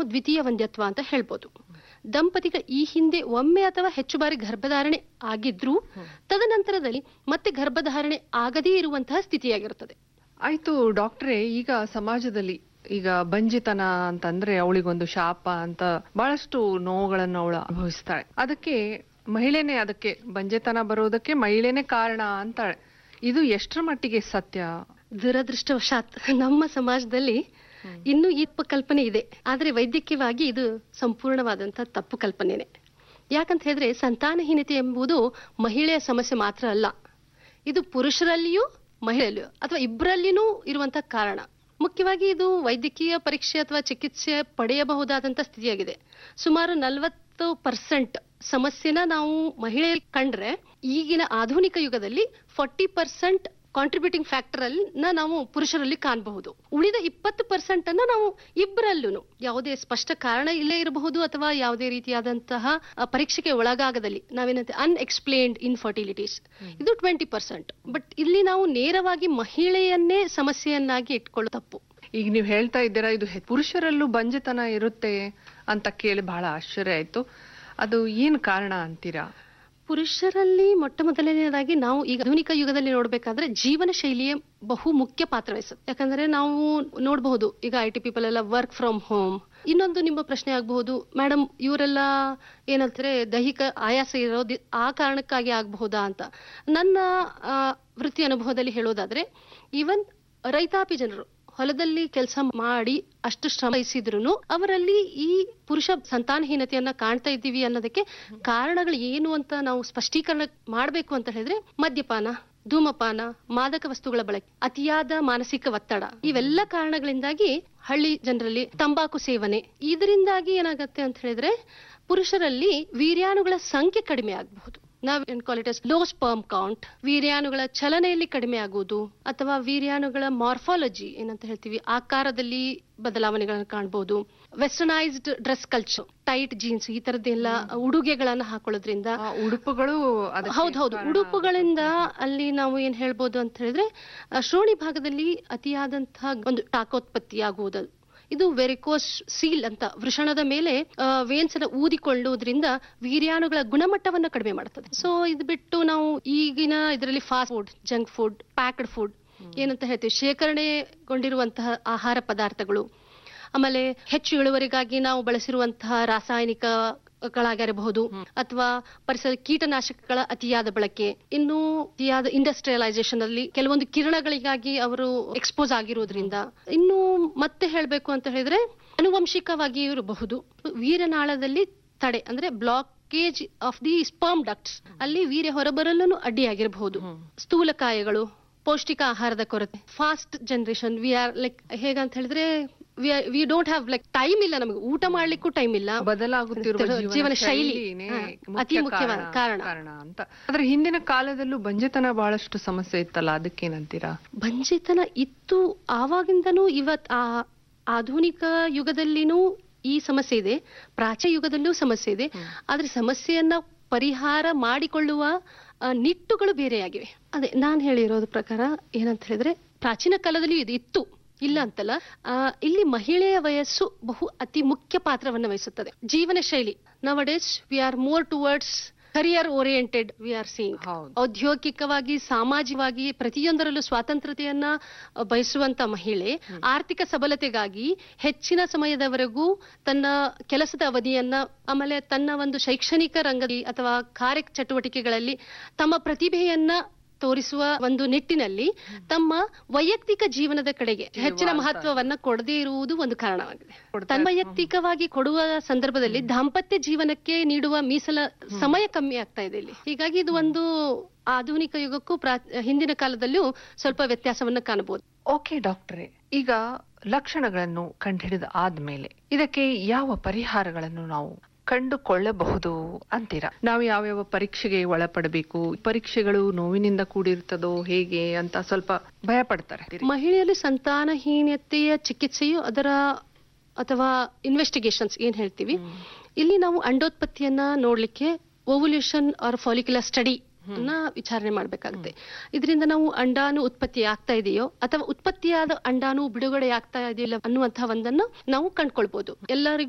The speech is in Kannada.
ನಾವು ದ್ವಿತೀಯ ವಂದ್ಯತ್ವ ಅಂತ ಹೇಳ್ಬೋದು ದಂಪತಿಗಳ ಈ ಹಿಂದೆ ಒಮ್ಮೆ ಅಥವಾ ಹೆಚ್ಚು ಬಾರಿ ಗರ್ಭಧಾರಣೆ ಆಗಿದ್ರೂ ತದನಂತರದಲ್ಲಿ ಮತ್ತೆ ಗರ್ಭಧಾರಣೆ ಆಗದೇ ಇರುವಂತಹ ಸ್ಥಿತಿಯಾಗಿರುತ್ತದೆ ಆಯ್ತು ಡಾಕ್ಟ್ರೇ ಈಗ ಸಮಾಜದಲ್ಲಿ ಈಗ ಬಂಜಿತನ ಅಂತಂದ್ರೆ ಅವಳಿಗೊಂದು ಶಾಪ ಅಂತ ಬಹಳಷ್ಟು ನೋವುಗಳನ್ನು ಅವಳು ಅನುಭವಿಸ್ತಾಳೆ ಅದಕ್ಕೆ ಮಹಿಳೆನೇ ಅದಕ್ಕೆ ಬಂಜೆತನ ಬರೋದಕ್ಕೆ ಮಹಿಳೆನೇ ಕಾರಣ ಅಂತಾಳೆ ಇದು ಎಷ್ಟರ ಮಟ್ಟಿಗೆ ಸತ್ಯ ದುರದೃಷ್ಟವಶಾತ್ ನಮ್ಮ ಸಮಾಜದಲ್ಲಿ ಇನ್ನೂ ಈ ತಪ್ಪು ಕಲ್ಪನೆ ಇದೆ ಆದ್ರೆ ವೈದ್ಯಕೀಯವಾಗಿ ಇದು ಸಂಪೂರ್ಣವಾದಂತಹ ತಪ್ಪು ಕಲ್ಪನೆನೆ ಯಾಕಂತ ಹೇಳಿದ್ರೆ ಸಂತಾನಹೀನತೆ ಎಂಬುದು ಮಹಿಳೆಯ ಸಮಸ್ಯೆ ಮಾತ್ರ ಅಲ್ಲ ಇದು ಪುರುಷರಲ್ಲಿಯೂ ಮಹಿಳೆಯಲ್ಲಿಯೂ ಅಥವಾ ಇಬ್ಬರಲ್ಲಿನೂ ಇರುವಂತಹ ಕಾರಣ ಮುಖ್ಯವಾಗಿ ಇದು ವೈದ್ಯಕೀಯ ಪರೀಕ್ಷೆ ಅಥವಾ ಚಿಕಿತ್ಸೆ ಪಡೆಯಬಹುದಾದಂತ ಸ್ಥಿತಿಯಾಗಿದೆ ಸುಮಾರು ನಲವತ್ತು ಪರ್ಸೆಂಟ್ ಸಮಸ್ಯೆನ ನಾವು ಮಹಿಳೆಯರಿಗೆ ಕಂಡ್ರೆ ಈಗಿನ ಆಧುನಿಕ ಯುಗದಲ್ಲಿ ಫಾರ್ಟಿ ಪರ್ಸೆಂಟ್ ಕಾಂಟ್ರಿಬ್ಯೂಟಿಂಗ್ ಫ್ಯಾಕ್ಟರ್ ಅಲ್ಲಿ ನಾವು ಪುರುಷರಲ್ಲಿ ಕಾಣಬಹುದು ಉಳಿದ ಇಪ್ಪತ್ತು ಪರ್ಸೆಂಟ್ ಅನ್ನ ನಾವು ಇಬ್ಬರಲ್ಲೂ ಯಾವುದೇ ಸ್ಪಷ್ಟ ಕಾರಣ ಇಲ್ಲೇ ಇರಬಹುದು ಅಥವಾ ಯಾವುದೇ ರೀತಿಯಾದಂತಹ ಆ, ಪರೀಕ್ಷೆಗೆ ಒಳಗಾಗದಲ್ಲಿ ನಾವೇನಂತೆ ಅನ್ಎಕ್ಸ್ಪ್ಲೇನ್ಡ್ ಇನ್ಫರ್ಟಿಲಿಟೀಸ್ ಇದು ಟ್ವೆಂಟಿ ಪರ್ಸೆಂಟ್ ಬಟ್ ಇಲ್ಲಿ ನಾವು ನೇರವಾಗಿ ಮಹಿಳೆಯನ್ನೇ ಸಮಸ್ಯೆಯನ್ನಾಗಿ ಇಟ್ಕೊಳ್ಳೋ ತಪ್ಪು ಈಗ ನೀವು ಹೇಳ್ತಾ ಇದ್ದೀರಾ ಇದು ಹೆ- ಪುರುಷರಲ್ಲೂ ಬಂಜೆತನ ಇರುತ್ತೆ ಅಂತ ಕೇಳಿ ಬಹಳ ಆಶ್ಚರ್ಯ ಆಯ್ತು ಅದು ಏನ್ ಕಾರಣ ಅಂತೀರಾ ಪುರುಷರಲ್ಲಿ ಮೊಟ್ಟ ಮೊದಲನೆಯದಾಗಿ ನಾವು ಈಗ ಆಧುನಿಕ ಯುಗದಲ್ಲಿ ನೋಡ್ಬೇಕಾದ್ರೆ ಜೀವನ ಶೈಲಿಯೇ ಬಹು ಮುಖ್ಯ ಪಾತ್ರ ವಹಿಸುತ್ತೆ ಯಾಕಂದ್ರೆ ನಾವು ನೋಡಬಹುದು ಈಗ ಐ ಟಿ ಪೀಪಲ್ ಎಲ್ಲ ವರ್ಕ್ ಫ್ರಮ್ ಹೋಮ್ ಇನ್ನೊಂದು ನಿಮ್ಮ ಪ್ರಶ್ನೆ ಆಗಬಹುದು ಮೇಡಮ್ ಇವರೆಲ್ಲ ಏನಂತಾರೆ ದೈಹಿಕ ಆಯಾಸ ಇರೋದು ಆ ಕಾರಣಕ್ಕಾಗಿ ಆಗಬಹುದಾ ಅಂತ ನನ್ನ ಆ, ವೃತ್ತಿ ಅನುಭವದಲ್ಲಿ ಹೇಳೋದಾದ್ರೆ ಈವನ್ ರೈತಾಪಿ ಜನರು ಹೊಲದಲ್ಲಿ ಕೆಲಸ ಮಾಡಿ ಅಷ್ಟು ಶ್ರಮ ವಹಿಸಿದ್ರು ಅವರಲ್ಲಿ ಈ ಪುರುಷ ಸಂತಾನಹೀನತೆಯನ್ನ ಕಾಣ್ತಾ ಇದ್ದೀವಿ ಅನ್ನೋದಕ್ಕೆ ಕಾರಣಗಳು ಏನು ಅಂತ ನಾವು ಸ್ಪಷ್ಟೀಕರಣ ಮಾಡಬೇಕು ಅಂತ ಹೇಳಿದ್ರೆ ಮದ್ಯಪಾನ ಧೂಮಪಾನ ಮಾದಕ ವಸ್ತುಗಳ ಬಳಕೆ ಅತಿಯಾದ ಮಾನಸಿಕ ಒತ್ತಡ ಇವೆಲ್ಲ ಕಾರಣಗಳಿಂದಾಗಿ ಹಳ್ಳಿ ಜನರಲ್ಲಿ ತಂಬಾಕು ಸೇವನೆ ಇದರಿಂದಾಗಿ ಏನಾಗತ್ತೆ ಅಂತ ಹೇಳಿದ್ರೆ ಪುರುಷರಲ್ಲಿ ವೀರ್ಯಾಣುಗಳ ಸಂಖ್ಯೆ ಕಡಿಮೆ ಆಗಬಹುದು ನಾವ್ ಏನ್ call it low sperm count ವೀರ್ಯಾಣುಗಳ ಚಲನೆಯಲ್ಲಿ ಕಡಿಮೆ ಆಗುವುದು ಅಥವಾ ವೀರ್ಯಾಣುಗಳ ಮಾರ್ಫಾಲಜಿ ಏನಂತ ಹೇಳ್ತೀವಿ ಆಕಾರದಲ್ಲಿ ಬದಲಾವಣೆಗಳನ್ನು ಕಾಣಬಹುದು westernised dress culture tight jeans ಈ ತರದ್ದೆಲ್ಲ ಉಡುಗೆಗಳನ್ನ ಹಾಕೊಳ್ಳೋದ್ರಿಂದ ಆ ಉಡುಪುಗಳು ಅದಕ್ಕೆ ಹೌದು ಹೌದು ಕಾರಣ ಉಡುಪುಗಳಿಂದ ಅಲ್ಲಿ ನಾವು ಏನ್ ಹೇಳ್ಬೋದು ಅಂತ ಹೇಳಿದ್ರೆ ಆ, ಶ್ರೋಣಿ ಭಾಗದಲ್ಲಿ ಅತಿಯಾದಂತಹ ಒಂದು ಶಾಖೋತ್ಪತ್ತಿ ಆಗುವುದು ಇದು ವೆರಿಕೋಸ್ ಸೀಲ್ ಅಂತ ವೃಷಣದ ಮೇಲೆ ವೇನ್ಸ್ ಅನ್ನ ಊದಿಕೊಳ್ಳುವುದರಿಂದ ವೀರ್ಯಾಣುಗಳ ಗುಣಮಟ್ಟವನ್ನ ಕಡಿಮೆ ಮಾಡುತ್ತದೆ ಸೊ ಇದು ಬಿಟ್ಟು ನಾವು ಈಗಿನ ಇದರಲ್ಲಿ fast food junk food packed food ಏನಂತ ಹೇಳ್ತೀವಿ ಶೇಖರಣೆಗೊಂಡಿರುವಂತಹ ಆಹಾರ ಪದಾರ್ಥಗಳು ಆಮೇಲೆ ಹೆಚ್ಚು ಇಳುವರಿಗಾಗಿ ನಾವು ಬಳಸಿರುವಂತಹ ರಾಸಾಯನಿಕ ಗಳಾಗಿರಬಹುದು ಅಥವಾ ಪರಿಸರ ಕೀಟನಾಶಕಗಳ ಅತಿಯಾದ ಬಳಕೆ ಇನ್ನು ಅತಿಯಾದ ಇಂಡಸ್ಟ್ರಿಯಲೈಸೇಷನ್ ಅಲ್ಲಿ ಕೆಲವೊಂದು ಕಿರಣಗಳಿಗಾಗಿ ಅವರು ಎಕ್ಸ್ಪೋಸ್ ಆಗಿರೋದ್ರಿಂದ ಇನ್ನು ಮತ್ತೆ ಹೇಳ್ಬೇಕು ಅಂತ ಹೇಳಿದ್ರೆ ಅನುವಂಶಿಕವಾಗಿ ಇರಬಹುದು ವೀರನಾಳದಲ್ಲಿ ತಡೆ ಅಂದ್ರೆ blockage of the sperm ducts ಅಲ್ಲಿ ವೀರ್ಯ ಹೊರಬರಲು ಅಡ್ಡಿಯಾಗಿರಬಹುದು ಸ್ಥೂಲಕಾಯಗಳು ಪೌಷ್ಟಿಕ ಆಹಾರದ ಕೊರತೆ fast generation we are like ಹೇಗಂತ ಹೇಳಿದ್ರೆ we don't have like time ಇಲ್ಲ ನಮಗೆ ಊಟ ಮಾಡ್ಲಿಕ್ಕೂ ಟೈಮ್ ಇಲ್ಲ ಬದಲಾಗುತ್ತಿರುವ ಜೀವನ ಜೀವನ ಶೈಲಿ ಶೈಲಿನೇ ಹಾ, ಮುಖ್ಯ ಅತಿ ಮುಖ್ಯವಾದ ಕಾರಣ ಕಾರಣ ಅಂತ ಆದ್ರೆ ಹಿಂದಿನ ಕಾಲದಲ್ಲೂ ಬಂಜೆತನ ಬಹಳಷ್ಟು ಸಮಸ್ಯೆ ಇತ್ತಲ್ಲ ಅದಕ್ಕೇನಂತೀರಾ ಬಂಜೆತನ ಇತ್ತು ಆವಾಗಿಂದನೂ ಇವತ್ ಆ ಆಧುನಿಕ ಯುಗದಲ್ಲಿನೂ ಈ ಸಮಸ್ಯೆ ಇದೆ ಪ್ರಾಚ್ಯ ಯುಗದಲ್ಲೂ ಸಮಸ್ಯೆ ಇದೆ ಆದ್ರೆ ಸಮಸ್ಯೆಯನ್ನ ಪರಿಹಾರ ಮಾಡಿಕೊಳ್ಳುವ ಆ, ನಿಟ್ಟುಗಳು ಬೇರೆಯಾಗಿವೆ ಅದೇ ನಾನ್ ಹೇಳಿರೋದ್ರ ಪ್ರಕಾರ ಏನಂತ ಹೇಳಿದ್ರೆ ಪ್ರಾಚೀನ ಕಾಲದಲ್ಲಿ ಇದು ಇತ್ತು ಇಲ್ಲ ಅಂತಲ್ಲ ಆ, ಇಲ್ಲಿ ಮಹಿಳೆಯ ವಯಸ್ಸು ಬಹು ಅತಿ ಮುಖ್ಯ ಪಾತ್ರವನ್ನು ವಹಿಸುತ್ತದೆ ಜೀವನ ಶೈಲಿ nowadays we are more towards career oriented we are seeing ಹೌದು. ಔದ್ಯೋಗಿಕವಾಗಿ ಸಾಮಾಜಿಕವಾಗಿ ಪ್ರತಿಯೊಂದರಲ್ಲೂ ಸ್ವಾತಂತ್ರ್ಯತೆಯನ್ನ ಅ, ಬಯಸುವಂತ ಮಹಿಳೆ ಆರ್ಥಿಕ ಸಬಲತೆಗಾಗಿ ಹೆಚ್ಚಿನ ಸಮಯದವರೆಗೂ ತನ್ನ ಕೆಲಸದ ಅವಧಿಯನ್ನ ಆಮೇಲೆ ತನ್ನ ಒಂದು ಶೈಕ್ಷಣಿಕ ರಂಗದಲ್ಲಿ ಅಥವಾ ಕಾರ್ಯ ಚಟುವಟಿಕೆಗಳಲ್ಲಿ ತಮ್ಮ ಪ್ರತಿಭೆಯನ್ನ ತೋರಿಸುವ ಒಂದು ನಿಟ್ಟಿನಲ್ಲಿ ತಮ್ಮ ವೈಯಕ್ತಿಕ ಜೀವನದ ಕಡೆಗೆ ಹೆಚ್ಚಿನ ಮಹತ್ವವನ್ನ ಕೊಡದೇ ಇರುವುದು ಒಂದು ಕಾರಣವಾಗಿದೆ ತನ್ನ ವೈಯಕ್ತಿಕವಾಗಿ ಕೊಡುವ ಸಂದರ್ಭದಲ್ಲಿ ದಾಂಪತ್ಯ ಜೀವನಕ್ಕೆ ನೀಡುವ ಮೀಸಲ ಸಮಯ ಕಮ್ಮಿ ಆಗ್ತಾ ಇದೆ ಇಲ್ಲಿ ಹೀಗಾಗಿ ಇದು ಒಂದು ಆಧುನಿಕ ಯುಗಕ್ಕೂ ಪ್ರಾ- ಹಿಂದಿನ ಕಾಲದಲ್ಲೂ ಸ್ವಲ್ಪ ವ್ಯತ್ಯಾಸವನ್ನ ಕಾಣಬಹುದು ಓಕೆ ಡಾಕ್ಟ್ರೆ ಈಗ ಲಕ್ಷಣಗಳನ್ನು ಕಂಡುಹಿಡಿದ ಆದ್ಮೇಲೆ ಇದಕ್ಕೆ ಯಾವ ಪರಿಹಾರಗಳನ್ನು ನಾವು ಕಂಡುಕೊಳ್ಳಬಹುದು ಅಂತೀರಾ ನಾವು ಯಾವ್ಯಾವ ಪರೀಕ್ಷೆಗೆ ಒಳಪಡಬೇಕು ಪರೀಕ್ಷೆಗಳು ನೋವಿನಿಂದ ಕೂಡಿರ್ತದೋ ಹೇಗೆ ಅಂತ ಸ್ವಲ್ಪ ಭಯ ಪಡ್ತಾರೆ ಮಹಿಳೆಯಲ್ಲಿ ಸಂತಾನಹೀನತೆಯ ಚಿಕಿತ್ಸೆಯು ಅದರ ಅಥವಾ ಇನ್ವೆಸ್ಟಿಗೇಷನ್ಸ್ ಏನ್ ಹೇಳ್ತೀವಿ ಇಲ್ಲಿ ನಾವು ಅಂಡೋತ್ಪತ್ತಿಯನ್ನ ನೋಡ್ಲಿಕ್ಕೆ ಓವ್ಯುಲೇಷನ್ ಆರ್ ಫಾಲಿಕ್ಯುಲರ್ ಸ್ಟಡಿ ಅನ್ನ ವಿಚಾರಣೆ ಮಾಡ್ಬೇಕಾಗುತ್ತೆ ಇದರಿಂದ ನಾವು ಅಂಡಾಣು ಉತ್ಪತ್ತಿ ಆಗ್ತಾ ಇದೆಯೋ ಅಥವಾ ಉತ್ಪತ್ತಿಯಾದ ಅಂಡಾಣು ಬಿಡುಗಡೆ ಆಗ್ತಾ ಇದೆಯಲ್ಲ ಅನ್ನುವಂತಹ ಒಂದನ್ನು ನಾವು ಕಂಡ್ಕೊಳ್ಬಹುದು ಎಲ್ಲರಿಗೂ